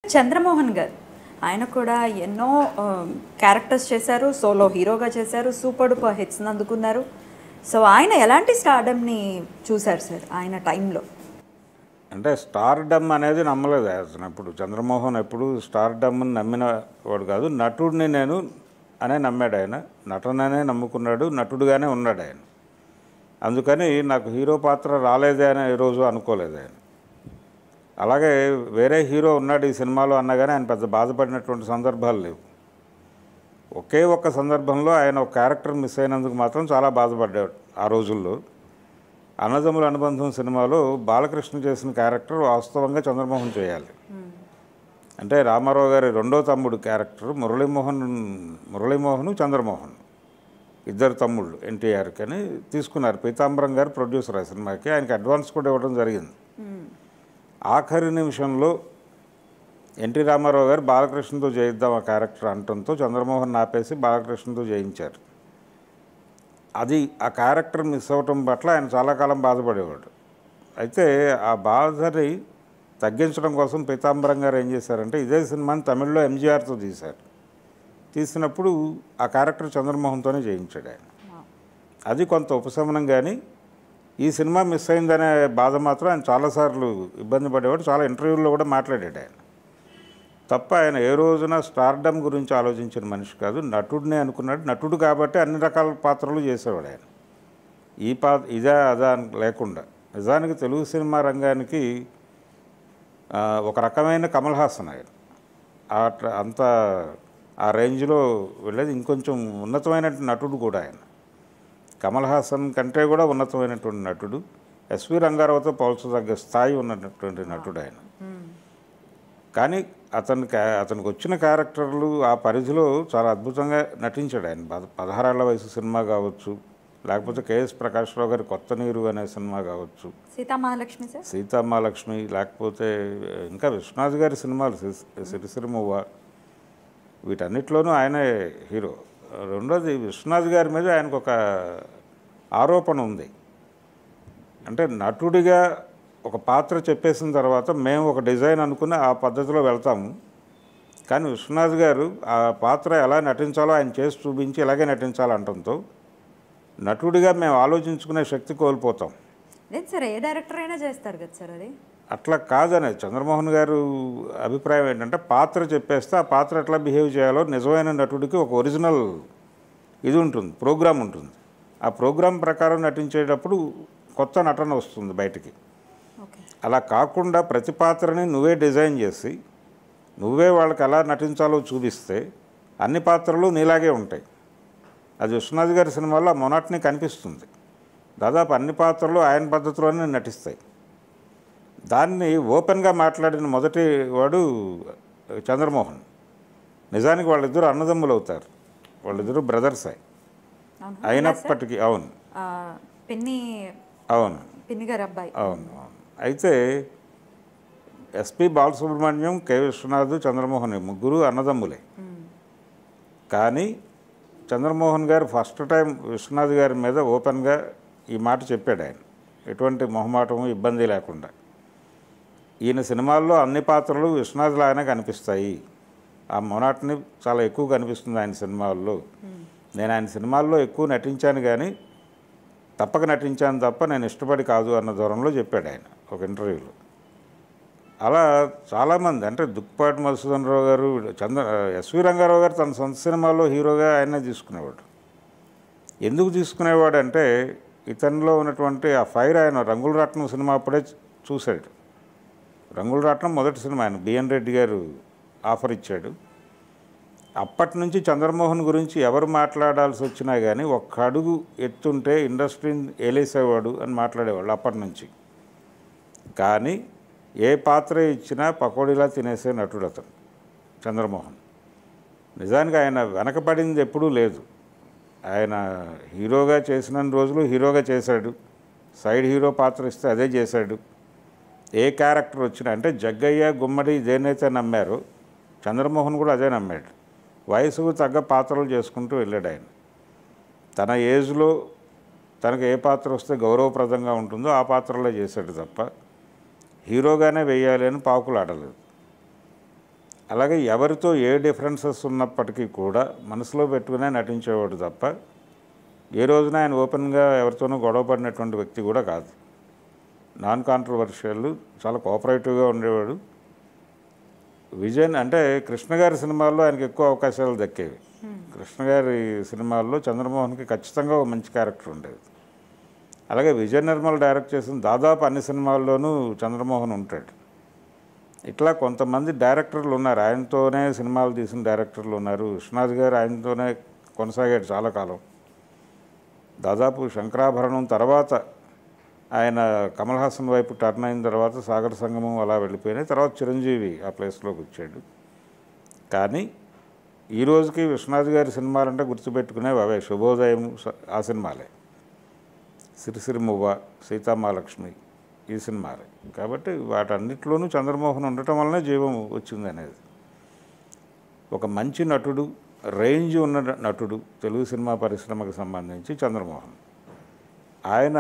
చంద్రమోహన్ గారు ఆయన కూడా ఎన్నో క్యారెక్టర్స్ చేశారు సోలో హీరోగా చేశారు సూపర్ డూపర్ హిట్స్ అందుకున్నారు సో ఆయన ఎలాంటి స్టార్డమ్ని చూశారు సార్ ఆయన టైంలో అంటే స్టార్ డమ్ అనేది నమ్మలేదు అతను అప్పుడు చంద్రమోహన్ ఎప్పుడు స్టార్ డమ్ని నమ్మిన వాడు కాదు నటుడిని నేను అనే నమ్మాడు ఆయన నటననే నమ్ముకున్నాడు నటుడుగానే ఉన్నాడు ఆయన అందుకని నాకు హీరో పాత్ర రాలేదే అని ఈ రోజు అనుకోలేదు ఆయన అలాగే వేరే హీరో ఉన్నాడు ఈ సినిమాలో అన్నగానే ఆయన పెద్ద బాధపడినటువంటి సందర్భాలు లేవు ఒకే ఒక్క సందర్భంలో ఆయన ఒక క్యారెక్టర్ మిస్ అయినందుకు మాత్రం చాలా బాధపడ్డాడు ఆ రోజుల్లో అన్నదమ్ముల అనుబంధం సినిమాలో బాలకృష్ణ చేసిన క్యారెక్టర్ వాస్తవంగా చంద్రమోహన్ చేయాలి అంటే రామారావు గారి రెండో తమ్ముడు క్యారెక్టర్ మురళీమోహన్ మురళీమోహన్ చంద్రమోహన్ ఇద్దరు తమ్ముళ్ళు ఎన్టీఆర్కి అని తీసుకున్నారు పీతాంబరం గారు ప్రొడ్యూసర్ ఆ సినిమాకి ఆయనకి అడ్వాన్స్ కూడా ఇవ్వడం జరిగింది ఆఖరి నిమిషంలో ఎన్టీ రామారావు గారు బాలకృష్ణతో చేయిద్దాం ఆ క్యారెక్టర్ అనటంతో చంద్రమోహన్ ఆపేసి బాలకృష్ణతో చేయించారు అది ఆ క్యారెక్టర్ మిస్ అవ్వటం పట్ల ఆయన చాలా కాలం బాధపడేవాడు అయితే ఆ బాధని తగ్గించడం కోసం పీతాంబరం గారు ఏం చేశారంటే ఇదే సినిమాని తమిళ్లో ఎంజీఆర్తో తీశారు తీసినప్పుడు ఆ క్యారెక్టర్ చంద్రమోహన్తోనే చేయించాడు ఆయన అది కొంత ఉపశమనం కానీ ఈ సినిమా మిస్ అయిందనే బాధ మాత్రం ఆయన చాలాసార్లు ఇబ్బంది పడేవాడు చాలా ఇంటర్వ్యూల్లో కూడా మాట్లాడాడు ఆయన తప్ప ఆయన ఏ రోజున స్టార్డమ్ గురించి ఆలోచించిన మనిషి కాదు నటుడినే అనుకున్నాడు నటుడు కాబట్టి అన్ని రకాల పాత్రలు చేసేవాడు ఆయన ఈ పా ఇదే అదా అని లేకుండా నిజానికి తెలుగు సినిమా రంగానికి ఆ, ఒక రకమైన కమల్ హాసన్ ఆయన ఆ ట్ర- అంత ఆ రేంజ్లో వెళ్ళేది ఇంకొంచెం ఉన్నతమైన నటుడు కూడా ఆయన కమల్ హాసన్ కంటే కూడా ఉన్నతమైనటువంటి నటుడు ఎస్వి రంగారావుతో పోల్చదగ్గ స్థాయి ఉన్నటువంటి నటుడు ఆయన కానీ అతని క్యా- అతనికి వచ్చిన క్యారెక్టర్లు ఆ పరిధిలో చాలా అద్భుతంగా నటించాడు ఆయన పద- పదహారేళ్ల వయసు సినిమా కావచ్చు లేకపోతే కేఎస్ ప్రకాశ్రావు గారి కొత్త నీరు అనే సినిమా కావచ్చు సీతామహాలక్ష్మి సార్ సీతమ్మాలక్ష్మి లేకపోతే ఇంకా విశ్వనాథ్ గారి సినిమాలు సి- సిరిసిరిమువ్వ వీటన్నిటిలోనూ ఆయనే హీరో రెండోది విశ్వనాథ్ గారి మీద ఆయనకు ఒక ఆరోపణ ఉంది అంటే నటుడిగా ఒక పాత్ర చెప్పేసిన తర్వాత మేము ఒక డిజైన్ అనుకుని ఆ పద్ధతిలో వెళ్తాము కానీ విశ్వనాథ్ గారు ఆ పాత్ర ఎలా నటించాలో ఆయన చేసి చూపించి ఇలాగే నటించాలంటంతో నటుడిగా మేము ఆలోచించుకునే శక్తి కోల్పోతాం లేదు సార్ ఏ డైరెక్టర్ అయినా చేస్తారు కదా సార్ అది అట్లా కాదనే చంద్రమోహన్ గారు అభిప్రాయం ఏంటంటే పాత్ర చెప్పేస్తే ఆ పాత్ర ఎట్లా బిహేవ్ చేయాలో నిజమైన నటుడికి ఒక ఒరిజినల్ ఇది ఉంటుంది ప్రోగ్రామ్ ఉంటుంది ఆ ప్రోగ్రామ్ ప్రకారం నటించేటప్పుడు కొత్త నటన వస్తుంది బయటికి ఓకే అలా కాకుండా ప్రతి పాత్రని నువ్వే డిజైన్ చేసి నువ్వే వాళ్ళకి ఎలా నటించాలో చూపిస్తే అన్ని పాత్రలు నీలాగే ఉంటాయి అది విశ్వనాథ్ గారి సినిమాలో ఆ మొనాట్ని కనిపిస్తుంది దాదాపు అన్ని పాత్రలు ఆయన పద్ధతిలోనే నటిస్తాయి దాన్ని ఓపెన్గా మాట్లాడిన మొదటి వాడు చంద్రమోహన్ నిజానికి వాళ్ళిద్దరూ అన్నదమ్ములు అవుతారు వాళ్ళిద్దరూ బ్రదర్సే అవును అయినప్పటికీ అవును ఆ, పిన్ని అవును పిన్ని గారి అబ్బాయి అవును అవును అయితే ఎస్పి బాలసుబ్రహ్మణ్యం కె విశ్వనాథ్ చంద్రమోహన్ ఈ ముగ్గురు అన్నదమ్ములే కానీ చంద్రమోహన్ గారు ఫస్ట్ టైం విశ్వనాథ్ గారి మీద ఓపెన్గా ఈ మాట చెప్పాడు ఆయన ఎటువంటి మొహమాటము ఇబ్బంది లేకుండా ఈయన సినిమాల్లో అన్ని పాత్రలు విశ్వనాథ్ లాగానే కనిపిస్తాయి ఆ మొనాట్ని చాలా ఎక్కువ కనిపిస్తుంది ఆయన సినిమాల్లో నేను ఆయన సినిమాల్లో ఎక్కువ నటించాను కానీ తప్పక నటించాను తప్ప నేను ఇష్టపడి కాదు అన్న దూరంలో చెప్పాడు ఆయన ఒక ఇంటర్వ్యూలో అలా చాలామంది అంటే దుక్పాటి మధుసూదన్ రావు గారు చంద్ర ఎస్వి రంగారావు గారు తన సొంత సినిమాలో హీరోగా ఆయనే తీసుకునేవాడు ఎందుకు తీసుకునేవాడు అంటే ఇతనిలో ఉన్నటువంటి ఆ ఫైర్ ఆయన రంగుల రాట్నం సినిమా అప్పుడే చూశాడు రంగుల రాట్నం మొదటి సినిమా ఆయన బిఎన్ రెడ్డి గారు ఆఫర్ ఇచ్చాడు అప్పటి నుంచి చంద్రమోహన్ గురించి ఎవరు మాట్లాడాల్సి వచ్చినా కానీ ఒక్క అడుగు ఎత్తుంటే ఇండస్ట్రీని ఏలేసేవాడు అని మాట్లాడేవాళ్ళు అప్పటి నుంచి కానీ ఏ పాత్ర ఇచ్చినా పకోడీలా తినేసే నటుడు అతను చంద్రమోహన్ నిజానికి ఆయన వెనకపడింది ఎప్పుడూ లేదు ఆయన హీరోగా చేసిన రోజులు హీరోగా చేశాడు సైడ్ హీరో పాత్ర ఇస్తే అదే చేశాడు ఏ క్యారెక్టర్ వచ్చినా అంటే జగ్గయ్య గుమ్మడి దేనైతే నమ్మారో చంద్రమోహన్ కూడా అదే నమ్మాడు వయసుకు తగ్గ పాత్రలు చేసుకుంటూ వెళ్ళాడు ఆయన తన ఏజ్లో తనకు ఏ పాత్ర వస్తే గౌరవప్రదంగా ఉంటుందో ఆ పాత్రలో చేశాడు తప్ప హీరోగానే వేయాలి అని పాకులు ఆడలేదు అలాగే ఎవరితో ఏ డిఫరెన్సెస్ ఉన్నప్పటికీ కూడా మనసులో పెట్టుకునే నటించేవాడు తప్ప ఏ రోజున ఆయన ఓపెన్గా ఎవరితోనూ గొడవ పడినటువంటి వ్యక్తి కూడా కాదు నాన్ కాంట్రవర్షియల్ చాలా కోఆపరేటివ్గా ఉండేవాడు విజయన్ అంటే కృష్ణ గారి సినిమాల్లో ఆయనకి ఎక్కువ అవకాశాలు దక్కేవి కృష్ణ గారి సినిమాల్లో చంద్రమోహన్కి ఖచ్చితంగా ఒక మంచి క్యారెక్టర్ ఉండేది అలాగే విజయ నిర్మల్ డైరెక్ట్ చేసిన దాదాపు అన్ని సినిమాల్లోనూ చంద్రమోహన్ ఉంటాడు ఇట్లా కొంతమంది డైరెక్టర్లు ఉన్నారు ఆయనతోనే సినిమాలు తీసిన డైరెక్టర్లు ఉన్నారు విశ్వనాథ్ గారు ఆయనతోనే కొనసాగాడు చాలా కాలం దాదాపు శంకరాభరణం తర్వాత ఆయన కమల్ హాసన్ వైపు టర్న్ అయిన తర్వాత సాగర సంగమం అలా వెళ్ళిపోయినాయి తర్వాత చిరంజీవి ఆ ప్లేస్లోకి వచ్చాడు కానీ ఈ రోజుకి విశ్వనాథ్ గారి సినిమాలంటే గుర్తుపెట్టుకునేవి అవే శుభోదయం స- ఆ సినిమాలే సిరిసిరి మువ్వ సీతామహాలక్ష్మి ఈ సినిమాలే కాబట్టి వాటన్నిటిలోనూ చంద్రమోహన్ ఉండటం వల్లనే జీవం వచ్చింది అనేది ఒక మంచి నటుడు రేంజ్ ఉన్న నటుడు తెలుగు సినిమా పరిశ్రమకు సంబంధించి చంద్రమోహన్ ఆయన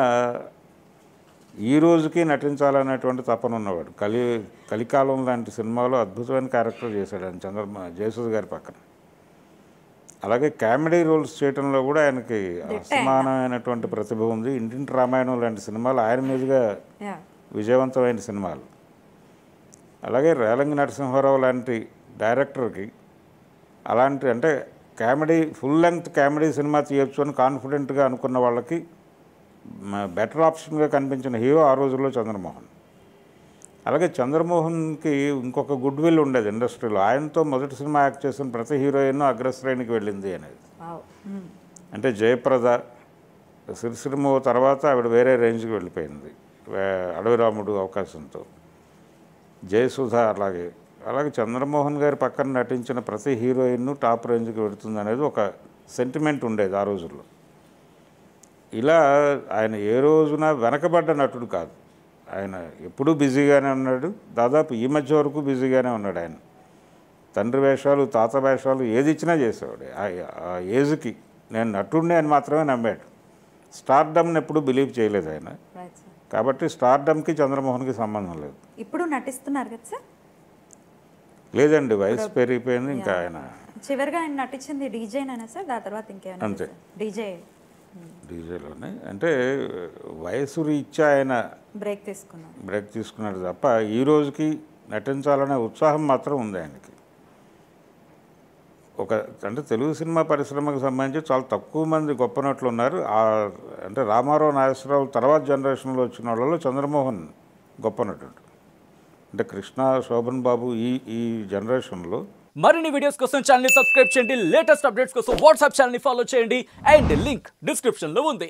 ఈ రోజుకి నటించాలనేటువంటి తపన ఉన్నవాడు కలి కలికాలం లాంటి సినిమాలో అద్భుతమైన క్యారెక్టర్ చేశాడు ఆయన చంద్ర జయసూద్ గారి పక్కన అలాగే కామెడీ రోల్స్ చేయడంలో కూడా ఆయనకి అసమానమైనటువంటి ప్రతిభ ఉంది ఇంటింటి రామాయణం లాంటి సినిమాలు ఆయన మీదుగా యా విజయవంతమైన సినిమాలు అలాగే రేలంగి నరసింహారావు లాంటి డైరెక్టర్కి అలాంటి అంటే comedy full length comedy cinema తీయొచ్చు అని కాన్ఫిడెంట్గా అనుకున్న వాళ్ళకి బెటర్ ఆప్షన్గా కనిపించిన హీరో ఆ రోజుల్లో చంద్రమోహన్ అలాగే చంద్రమోహన్కి ఇంకొక గుడ్ విల్ ఉండేది ఇండస్ట్రీలో ఆయనతో మొదటి సినిమా యాక్ట్ చేసిన ప్రతి హీరోయిన్ అగ్రశ్రేణికి వెళ్ళింది అనేది వావ్ మ్మ్. అంటే జయప్రద సిరిసిరిమో తర్వాత ఆవిడ వేరే రేంజ్కి వెళ్ళిపోయింది వే- అడవిరాముడు అవకాశంతో జయసుధ అలాగే అలాగే చంద్రమోహన్ గారి పక్కన నటించిన ప్రతి హీరోయిన్ టాప్ రేంజ్కి వెళుతుంది అనేది ఒక సెంటిమెంట్ ఉండేది ఆ రోజుల్లో ఇలా ఆయన ఏ రోజున వెనకబడ్డ నటుడు కాదు ఆయన ఎప్పుడూ బిజీగానే ఉన్నాడు దాదాపు ఈ మధ్య వరకు బిజీగానే ఉన్నాడు ఆయన తండ్రి వేషాలు తాత వేషాలు ఏది ఇచ్చినా చేసేవాడు ఆ- ఆ ఏజ్కి నేను నటుడిని అని మాత్రమే నమ్మాడు స్టార్డమ్ని ఎప్పుడు బిలీవ్ చేయలేదు ఆయన రైట్ సార్ కాబట్టి స్టార్డమ్కి చంద్రమోహన్కి సంబంధం లేదు ఇప్పుడు నటిస్తున్నారు కదా సార్ లేదండి వయసు పెరిగిపోయింది ఇంకా ఆయన చివరిగా ఆయన నటించింది డీజేనేనా సార్ దాని తర్వాత ఇంకేమైనా అంతే. డీజే డీజేలోనే అంటే వయసు రీత్యా ఆయన బ్రేక్ తీసుకున్నాను బ్రేక్ తీసుకున్నాడు తప్ప ఈ రోజుకి నటించాలనే ఉత్సాహం మాత్రం ఉంది ఆయనకి ఒక అంటే తెలుగు సినిమా పరిశ్రమకు సంబంధించి చాలా తక్కువ మంది గొప్ప నటులు ఉన్నారు ఆ అంటే రామారావు నాగేశ్వరరావు తర్వాత జనరేషన్లో వచ్చిన వాళ్ళలో చంద్రమోహన్ గొప్ప నటుడు అంటే కృష్ణ శోభన్ బాబు ఈ ఈ జనరేషన్లో మరిన్ని వీడియోస్ కోసం ఛానల్ సబ్స్క్రైబ్ చేయండి లేటెస్ట్ అప్డేట్స్ కోసం వాట్సాప్ ఛానల్ ఫాలో చేయండి అండ్ లింక్ డిస్క్రిప్షన్ లో ఉంది